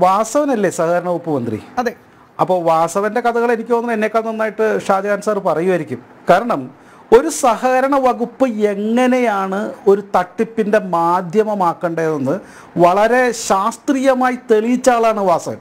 വാസവനല്ലേ സഹകരണ വകുപ്പ് മന്ത്രി അതെ അപ്പോൾ വാസവന്റെ കഥകൾ എനിക്ക് തോന്നുന്നു എന്നേക്കാൾ നന്നായിട്ട് ഷാജഹാൻ സാർ പറയുമായിരിക്കും കാരണം ഒരു സഹകരണ വകുപ്പ് എങ്ങനെയാണ് ഒരു തട്ടിപ്പിന്റെ മാധ്യമമാക്കേണ്ടതെന്ന് വളരെ ശാസ്ത്രീയമായി തെളിയിച്ച ആളാണ് വാസവൻ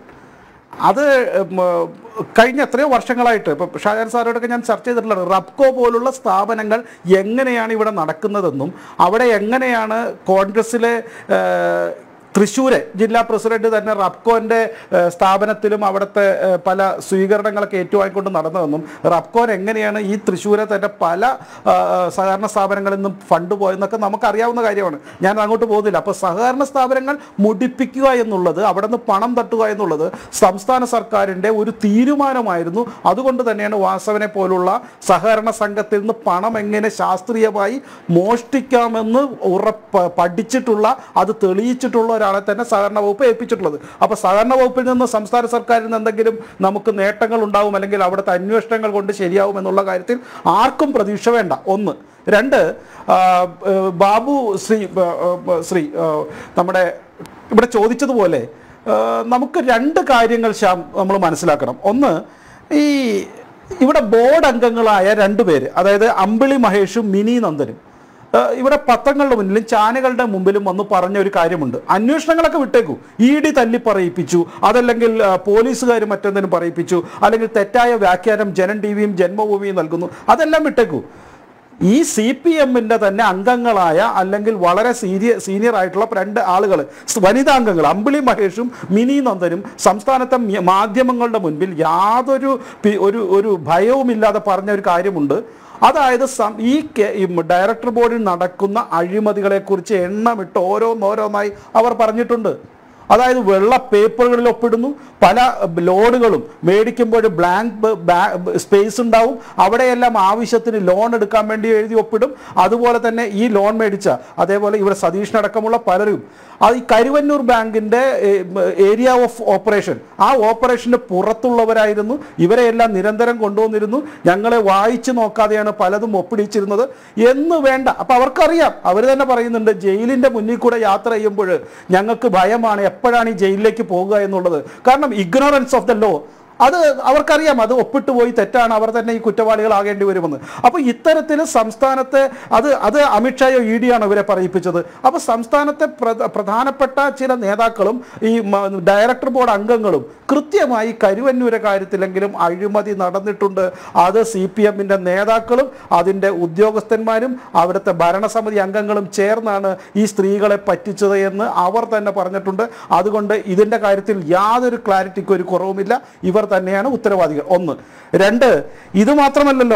അത് ഉം, കഴിഞ്ഞ എത്രയോ വർഷങ്ങളായിട്ട് ഇപ്പം ഷാജാൻ സാറോടൊക്കെ ഞാൻ ചർച്ച ചെയ്തിട്ടുള്ളത് റബ്കോ പോലുള്ള സ്ഥാപനങ്ങൾ എങ്ങനെയാണ് ഇവിടെ നടക്കുന്നതെന്നും അവിടെ എങ്ങനെയാണ് കോൺഗ്രസ്സിലെ ഏഹ്, തൃശ്ശൂര് ജില്ലാ പ്രസിഡന്റ് തന്നെ റബ്കോന്റെ ഏഹ്, സ്ഥാപനത്തിലും അവിടുത്തെ ഏഹ്, പല സ്വീകരണങ്ങളൊക്കെ ഏറ്റുവാങ്ങിക്കൊണ്ട് നടന്നതെന്നും റബ്കോൻ എങ്ങനെയാണ് ഈ തൃശ്ശൂരെ തന്നെ പല ആ, സഹകരണ സ്ഥാപനങ്ങളിൽ നിന്നും ഫണ്ട് പോയെന്നൊക്കെ നമുക്കറിയാവുന്ന കാര്യമാണ് ഞാൻ അങ്ങോട്ട് പോകുന്നില്ല അപ്പോൾ സഹകരണ സ്ഥാപനങ്ങൾ മുടിപ്പിക്കുക എന്നുള്ളത് അവിടെ നിന്ന് പണം തട്ടുക എന്നുള്ളത് സംസ്ഥാന സർക്കാരിൻ്റെ ഒരു തീരുമാനമായിരുന്നു അതുകൊണ്ട് തന്നെയാണ് വാസവനെ പോലുള്ള സഹകരണ സംഘത്തിൽ നിന്ന് പണം എങ്ങനെ ശാസ്ത്രീയമായി മോഷ്ടിക്കാമെന്ന് ഉറപ്പ് പഠിച്ചിട്ടുള്ള അത് തെളിയിച്ചിട്ടുള്ള ഒരാളെ തന്നെ സഹകരണ വകുപ്പ് ഏൽപ്പിച്ചിട്ടുള്ളത് അപ്പോൾ സഹകരണ വകുപ്പിൽ നിന്ന് സംസ്ഥാന സർക്കാരിൽ നിന്ന് എന്തെങ്കിലും നമുക്ക് നേട്ടങ്ങൾ ഉണ്ടാവും അല്ലെങ്കിൽ അവിടുത്തെ അന്വേഷണങ്ങൾ കൊണ്ട് ശരിയാവും എന്നുള്ള കാര്യത്തിൽ ആർക്കും പ്രതീക്ഷ വേണ്ട ഒന്ന് രണ്ട് ആ, ഏ, ബാബു ശ്രീ ആ, ആ, ശ്രീ ആ, നമ്മുടെ ഇവിടെ ചോദിച്ചതുപോലെ ആ, നമുക്ക് രണ്ട് കാര്യങ്ങൾ ശ്യാം നമ്മൾ മനസ്സിലാക്കണം ഒന്ന് ഈ ഇവിടെ ബോർഡ് അംഗങ്ങളായ രണ്ട് പേര് അതായത് അമ്പിളി മഹേഷും മിനി നന്ദനും ഏഹ് ഇവിടെ പത്രങ്ങളുടെ മുന്നിലും ചാനലുകളുടെ മുമ്പിലും വന്ന് പറഞ്ഞ ഒരു കാര്യമുണ്ട് അന്വേഷണങ്ങളൊക്കെ വിട്ടേക്കൂ ഇ ഡി തല്ലി പറയിപ്പിച്ചു അതല്ലെങ്കിൽ പോലീസുകാർ മറ്റെന്തെങ്കിലും പറയിപ്പിച്ചു അല്ലെങ്കിൽ തെറ്റായ വ്യാഖ്യാനം ജനൻ ടി വിയും ജന്മഭൂമിയും നൽകുന്നു അതെല്ലാം വിട്ടേക്കൂ ഈ സി പി എമ്മിൻ്റെ തന്നെ അംഗങ്ങളായ അല്ലെങ്കിൽ വളരെ സീനിയർ സീനിയർ ആയിട്ടുള്ള രണ്ട് ആളുകൾ വനിതാ അംഗങ്ങൾ അമ്പിളി മഹേഷും മിനി നന്ദനും സംസ്ഥാനത്തെ മ്യ- മാധ്യമങ്ങളുടെ മുൻപിൽ യാതൊരു പി- ഒരു ഒരു ഭയവുമില്ലാതെ പറഞ്ഞ ഒരു കാര്യമുണ്ട് അതായത് സം- ഈ കെ- ഈ ഡയറക്ടർ ബോർഡിൽ നടക്കുന്ന അഴിമതികളെക്കുറിച്ച് എണ്ണമിട്ട് ഓരോന്നോരോന്നായി അവർ പറഞ്ഞിട്ടുണ്ട് അതായത് വെള്ള പേപ്പറുകളിൽ ഒപ്പിടുന്നു പല ലോഡുകളും മേടിക്കുമ്പോൾ ബ്ലാങ്ക് സ്പേസ് ഉണ്ടാവും അവിടെയെല്ലാം ആവശ്യത്തിന് ലോൺ എടുക്കാൻ വേണ്ടി എഴുതി ഒപ്പിടും അതുപോലെ തന്നെ ഈ ലോൺ മേടിച്ച അതേപോലെ ഇവിടെ സതീഷിനടക്കമുള്ള പലരും അത് ഈ കരുവന്നൂർ ബാങ്കിന്റെ ഏരിയ ഓഫ് ഓപ്പറേഷൻ ആ ഓപ്പറേഷന്റെ പുറത്തുള്ളവരായിരുന്നു ഇവരെയെല്ലാം നിരന്തരം കൊണ്ടുവന്നിരുന്നു ഞങ്ങളെ വായിച്ചു നോക്കാതെയാണ് പലതും ഒപ്പിടിച്ചിരുന്നത് എന്ന് വേണ്ട അപ്പൊ അവർക്കറിയാം അവർ തന്നെ പറയുന്നുണ്ട് ജയിലിന്റെ മുന്നിൽ കൂടെ യാത്ര ചെയ്യുമ്പോൾ ഞങ്ങൾക്ക് ഭയമാണ് എപ്പോഴാണ് ഈ ജയിലിലേക്ക് പോകുക എന്നുള്ളത് കാരണം ഇഗ്നോറൻസ് ഓഫ് ദ ലോ അത് അവർക്കറിയാം അത് ഒപ്പിട്ട് പോയി തെറ്റാണ് അവർ തന്നെ ഈ കുറ്റവാളികളാകേണ്ടി വരുമെന്ന് അപ്പോൾ ഇത്തരത്തിൽ സംസ്ഥാനത്തെ അത് അത് അമിത്ഷായോ ഇ ഡിയാണോ ഇവരെ പറയിപ്പിച്ചത് അപ്പോൾ സംസ്ഥാനത്തെ പ്രധ- പ്രധാനപ്പെട്ട ചില നേതാക്കളും ഈ മ- ഡയറക്ടർ ബോർഡ് അംഗങ്ങളും കൃത്യമായി കരുവന്നൂരെ കാര്യത്തിലെങ്കിലും അഴിമതി നടന്നിട്ടുണ്ട് അത് സി പി എമ്മിൻ്റെ നേതാക്കളും അതിൻ്റെ ഉദ്യോഗസ്ഥന്മാരും അവിടുത്തെ ഭരണസമിതി അംഗങ്ങളും ചേർന്നാണ് ഈ സ്ത്രീകളെ പറ്റിച്ചത് എന്ന് അവർ തന്നെ പറഞ്ഞിട്ടുണ്ട് അതുകൊണ്ട് ഇതിൻ്റെ കാര്യത്തിൽ യാതൊരു ക്ലാരിറ്റിക്കും ഒരു കുറവുമില്ല ഇവർ തന്നെയാണ് ഉത്തരവാദികൾ ഒന്ന് രണ്ട് ഇത് മാത്രമല്ലല്ലോ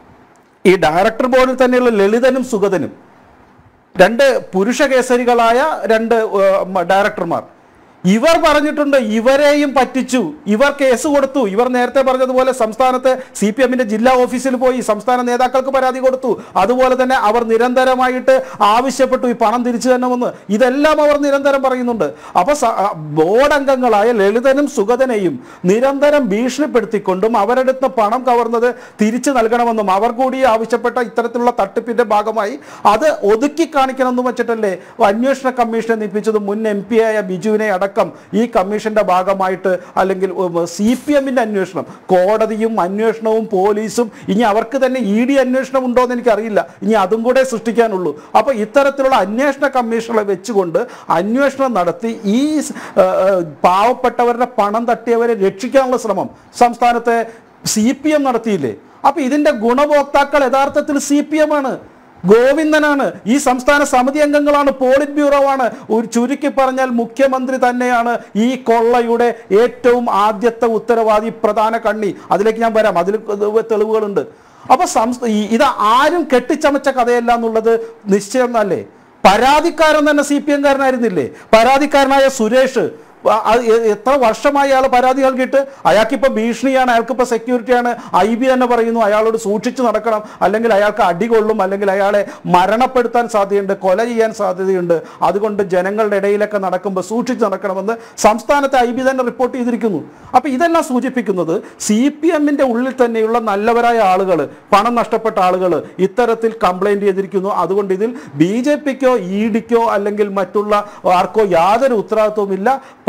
ഈ ഡയറക്ടർ ബോർഡിൽ തന്നെയുള്ള ലളിതനും സുഗതനും രണ്ട് പുരുഷ കേസരികളായ രണ്ട് ഏഹ്, ഡയറക്ടർമാർ ഇവർ പറഞ്ഞിട്ടുണ്ട് ഇവരെയും പറ്റിച്ചു ഇവർ കേസ് കൊടുത്തു ഇവർ നേരത്തെ പറഞ്ഞതുപോലെ സംസ്ഥാനത്തെ സി പി എമ്മിന്റെ ജില്ലാ ഓഫീസിൽ പോയി സംസ്ഥാന നേതാക്കൾക്ക് പരാതി കൊടുത്തു അതുപോലെ തന്നെ അവർ നിരന്തരമായിട്ട് ആവശ്യപ്പെട്ടു ഈ പണം തിരിച്ചു തരണമെന്ന് ഇതെല്ലാം അവർ നിരന്തരം പറയുന്നുണ്ട് അപ്പൊ സ- ആ, ബോർഡ് അംഗങ്ങളായ ലളിതനും സുഗതനെയും നിരന്തരം ഭീഷണിപ്പെടുത്തിക്കൊണ്ടും അവരെടുത്ത് പണം കവർന്നത് തിരിച്ചു നൽകണമെന്നും അവർ കൂടി ആവശ്യപ്പെട്ട ഇത്തരത്തിലുള്ള തട്ടിപ്പിന്റെ ഭാഗമായി അത് ഒതുക്കി കാണിക്കണമെന്ന് വെച്ചിട്ടല്ലേ അന്വേഷണ കമ്മീഷനെ നിയമിച്ചത് മുൻ എം പി ആയ ബിജുവിനെ അടക്കം ഈ കമ്മീഷന്റെ ഭാഗമായിട്ട് അല്ലെങ്കിൽ സി പി എമ്മിന്റെ അന്വേഷണം കോടതിയും അന്വേഷണവും പോലീസും ഇനി അവർക്ക് തന്നെ ഇ ഡി അന്വേഷണം ഉണ്ടോ എന്ന് എനിക്കറിയില്ല ഇനി അതും കൂടെ സൃഷ്ടിക്കാനുള്ളൂ അപ്പൊ ഇത്തരത്തിലുള്ള അന്വേഷണ കമ്മീഷനെ വെച്ചുകൊണ്ട് അന്വേഷണം നടത്തി ഈ സ്- ആ, ആ, പാവപ്പെട്ടവരുടെ പണം തട്ടിയവരെ രക്ഷിക്കാനുള്ള ശ്രമം സംസ്ഥാനത്തെ സി പി എം നടത്തിയില്ലേ അപ്പൊ ഇതിന്റെ ഗുണഭോക്താക്കൾ യഥാർത്ഥത്തിൽ സി പി എം ആണ് ഗോവിന്ദനാണ് ഈ സംസ്ഥാന സമിതി അംഗങ്ങളാണ് പോളിറ്റ് ബ്യൂറോ ആണ് ഒരു ചുരുക്കി പറഞ്ഞാൽ മുഖ്യമന്ത്രി തന്നെയാണ് ഈ കൊള്ളയുടെ ഏറ്റവും ആദ്യത്തെ ഉത്തരവാദി പ്രധാന കണ്ണി അതിലേക്ക് ഞാൻ വരാം അതിൽ തെളിവുകളുണ്ട് അപ്പൊ സംസ്ഥ ഈ- ഇത് ആരും കെട്ടിച്ചമച്ച കഥയല്ല എന്നുള്ളത് നിശ്ചയം അല്ലേ പരാതിക്കാരൻ തന്നെ സി പി എംകാരനായിരുന്നില്ലേ പരാതിക്കാരനായ സുരേഷ് ആ, അത് എ- എത്ര വർഷമായി അയാൾ പരാതി നൽകിയിട്ട് അയാൾക്കിപ്പോൾ ഭീഷണിയാണ് അയാൾക്കിപ്പോൾ സെക്യൂരിറ്റിയാണ് ഐ ബി തന്നെ പറയുന്നു അയാളോട് സൂക്ഷിച്ച് നടക്കണം അല്ലെങ്കിൽ അയാൾക്ക് അടികൊള്ളും അല്ലെങ്കിൽ അയാളെ മരണപ്പെടുത്താൻ സാധ്യതയുണ്ട് കൊല ചെയ്യാൻ സാധ്യതയുണ്ട് അതുകൊണ്ട് ജനങ്ങളുടെ ഇടയിലൊക്കെ നടക്കുമ്പോൾ സൂക്ഷിച്ച് നടക്കണമെന്ന് സംസ്ഥാനത്തെ ഐ ബി തന്നെ റിപ്പോർട്ട് ചെയ്തിരിക്കുന്നു അപ്പോൾ ഇതെല്ലാം സൂചിപ്പിക്കുന്നത് സി പി എമ്മിൻ്റെ ഉള്ളിൽ തന്നെയുള്ള നല്ലവരായ ആളുകൾ പണം നഷ്ടപ്പെട്ട ആളുകൾ ഇത്തരത്തിൽ കംപ്ലൈൻറ്റ് ചെയ്തിരിക്കുന്നു അതുകൊണ്ട് ഇതിൽ ബി ജെ പിക്കോ ഇ ഡിക്കോ അല്ലെങ്കിൽ മറ്റുള്ള ആർക്കോ യാതൊരു ഉത്തരവാദിത്വവും ഇല്ല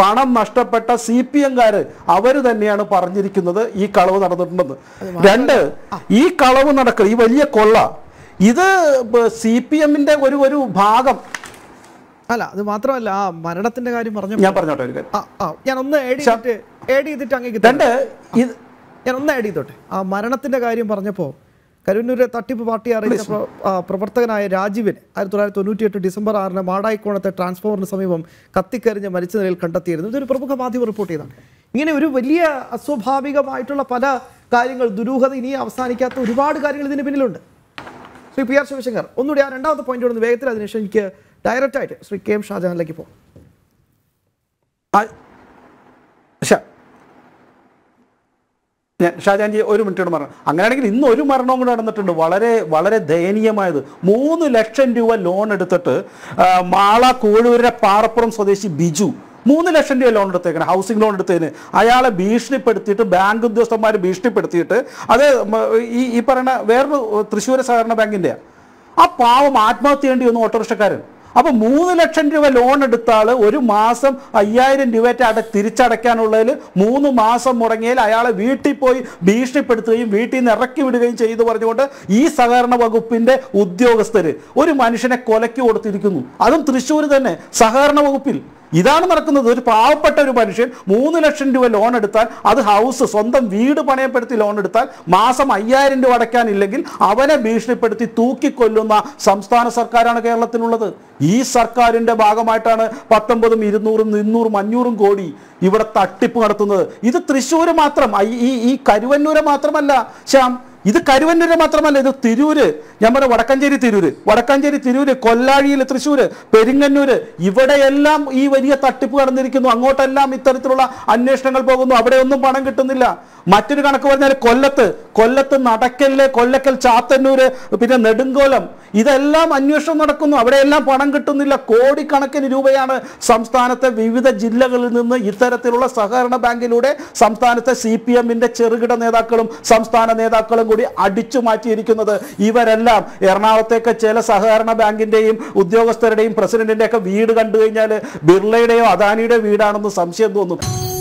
പണം നഷ്ടപ്പെട്ട സി പി എംകാര് അവര് തന്നെയാണ് പറഞ്ഞിരിക്കുന്നത് ഈ കളവ് നടന്നിട്ടുണ്ടെന്ന് രണ്ട് ഈ കളവ് നടക്കുക ഈ വലിയ കൊള്ള ഇത് സി പി എമ്മിന്റെ ഒരു ഒരു ഭാഗം അല്ല അത് മാത്രമല്ല ആ മരണത്തിന്റെ കാര്യം പറഞ്ഞു ഞാൻ പറഞ്ഞോട്ടെ ഒരു കാര്യം ആ ആ ഞാൻ ഒന്ന് ആഡ് ചെയ്തിട്ട് ആഡ് ചെയ്തിട്ട് അങ്ങേക്ക് തരാം. രണ്ട് ഇത് ഞാൻ ഒന്ന് ആഡ് ചെയ്തോട്ടെ ആ മരണത്തിന്റെ കാര്യം പറഞ്ഞപ്പോൾ കരുവന്നൂരെ തട്ടിപ്പ് പാർട്ടി അറിയിച്ച പ്ര- ആ, പ്രവർത്തകനായ രാജീവിന് ആയിരത്തി തൊള്ളായിരത്തി തൊണ്ണൂറ്റിയെട്ട് ഡിസംബർ ആറിന് മാടായിക്കോണത്തെ ട്രാൻസ്ഫോമറിന് സമീപം കത്തിക്കരിഞ്ഞ് മരിച്ച നിലയിൽ കണ്ടെത്തിയിരുന്നു ഇതൊരു പ്രമുഖ മാധ്യമം റിപ്പോർട്ട് ചെയ്തതാണ് ഇങ്ങനെ ഒരു വലിയ അസ്വാഭാവികമായിട്ടുള്ള പല കാര്യങ്ങൾ ദുരൂഹത ഇനി അവസാനിക്കാത്ത ഒരുപാട് കാര്യങ്ങൾ ഇതിന് പിന്നിലുണ്ട് ശ്രീ പി ആർ ശിവശങ്കർ ഒന്നുകൂടി ആ രണ്ടാമത്തെ പോയിന്റ് ഒന്ന് വേഗത്തിൽ അതിനുശേഷം എനിക്ക് ഡയറക്റ്റ് ആയിട്ട് ശ്രീ കെ എം ഷാജഹാനിലേക്ക് പോകും ആ- ഷാ ഞാൻ ഷാജാൻജി ഒരു മിനിറ്റോട് പറഞ്ഞു അങ്ങനെയാണെങ്കിൽ ഇന്ന് ഒരു മരണവും കൂടെ നടന്നിട്ടുണ്ട് വളരെ വളരെ ദയനീയമായത് മൂന്ന് ലക്ഷം രൂപ ലോൺ എടുത്തിട്ട് ആ, മാള കോഴൂരിലെ പാറപ്പുറം സ്വദേശി ബിജു മൂന്ന് ലക്ഷം രൂപ ലോൺ എടുത്തേക്കണം ഹൗസിംഗ് ലോൺ എടുത്തതിന് അയാളെ ഭീഷണിപ്പെടുത്തിയിട്ട് ബാങ്ക് ഉദ്യോഗസ്ഥന്മാർ ഭീഷണിപ്പെടുത്തിയിട്ട് അത് മ- ഈ ഈ പറയുന്ന വേറൊരു തൃശ്ശൂർ സഹകരണ ബാങ്കിൻ്റെ ആ പാവം ആത്മഹത്യ ചെയ്യേണ്ടി വന്നു ഓട്ടോറിക്ഷക്കാരൻ അപ്പൊ മൂന്ന് ലക്ഷം രൂപ ലോൺ എടുത്ത ആള് ഒരു മാസം അയ്യായിരം രൂപയുടെ അട തിരിച്ചടയ്ക്കാനുള്ളതിൽ മൂന്ന് മാസം മുടങ്ങിയാൽ അയാളെ വീട്ടിൽ പോയി ഭീഷണിപ്പെടുത്തുകയും വീട്ടിൽ നിന്ന് ഇറക്കി വിടുകയും ചെയ്തു പറഞ്ഞുകൊണ്ട് ഈ സഹകരണ വകുപ്പിന്റെ ഉദ്യോഗസ്ഥര് ഒരു മനുഷ്യനെ കൊലയ്ക്ക് കൊടുത്തിരിക്കുന്നു അതും തൃശ്ശൂർ തന്നെ സഹകരണ വകുപ്പിൽ ഇതാണ് നടക്കുന്നത് ഒരു പാവപ്പെട്ട ഒരു മനുഷ്യൻ മൂന്ന് ലക്ഷം രൂപ ലോൺ എടുത്താൽ അത് ഹൗസ് സ്വന്തം വീട് പണയപ്പെടുത്തി ലോൺ എടുത്താൽ മാസം അയ്യായിരം രൂപ അടയ്ക്കാനില്ലെങ്കിൽ അവനെ ഭീഷണിപ്പെടുത്തി തൂക്കിക്കൊല്ലുന്ന സംസ്ഥാന സർക്കാരാണ് കേരളത്തിലുള്ളത് ഈ സർക്കാരിന്റെ ഭാഗമായിട്ടാണ് പത്തൊമ്പതും ഇരുന്നൂറും മുന്നൂറും അഞ്ഞൂറും കോടി ഇവിടെ തട്ടിപ്പ് നടത്തുന്നത് ഇത് തൃശ്ശൂര് മാത്രം ഈ- ഈ ഈ കരുവന്നൂര് മാത്രമല്ല ശ്യാം ഇത് കരുവന്നൂര് മാത്രമല്ല ഇത് തിരൂര് ഞാൻ പറഞ്ഞ വടക്കഞ്ചേരി തിരൂര് വടക്കഞ്ചേരി തിരൂര് കൊല്ലാഴിയിൽ തൃശ്ശൂര് പെരിങ്ങന്നൂര് ഇവിടെയെല്ലാം ഈ വലിയ തട്ടിപ്പ് കടന്നിരിക്കുന്നു അങ്ങോട്ടെല്ലാം ഇത്തരത്തിലുള്ള അന്വേഷണങ്ങൾ പോകുന്നു അവിടെ ഒന്നും പണം കിട്ടുന്നില്ല മറ്റൊരു കണക്ക് പറഞ്ഞാൽ കൊല്ലത്ത് കൊല്ലത്ത് നടക്കല് കൊല്ലക്കൽ ചാത്തന്നൂര് പിന്നെ നെടുങ്കോലം ഇതെല്ലാം അന്വേഷണം നടക്കുന്നു അവിടെയെല്ലാം പണം കിട്ടുന്നില്ല കോടിക്കണക്കിന് രൂപയാണ് സംസ്ഥാനത്തെ വിവിധ ജില്ലകളിൽ നിന്ന് ഇത്തരത്തിലുള്ള സഹകരണ ബാങ്കിലൂടെ സംസ്ഥാനത്തെ സി പി എമ്മിന്റെ ചെറുകിട നേതാക്കളും സംസ്ഥാന നേതാക്കളും കൂടി അടിച്ചു മാറ്റിയിരിക്കുന്നത് ഇവരെല്ലാം എറണാകുളത്തേക്ക് ചില സഹകരണ ബാങ്കിന്റെയും ഉദ്യോഗസ്ഥരുടെയും പ്രസിഡന്റിന്റെ ഒക്കെ വീട് കണ്ടു കഴിഞ്ഞാൽ ബിർളയുടെയോ അദാനിയുടെ വീടാണെന്ന് സംശയം തോന്നും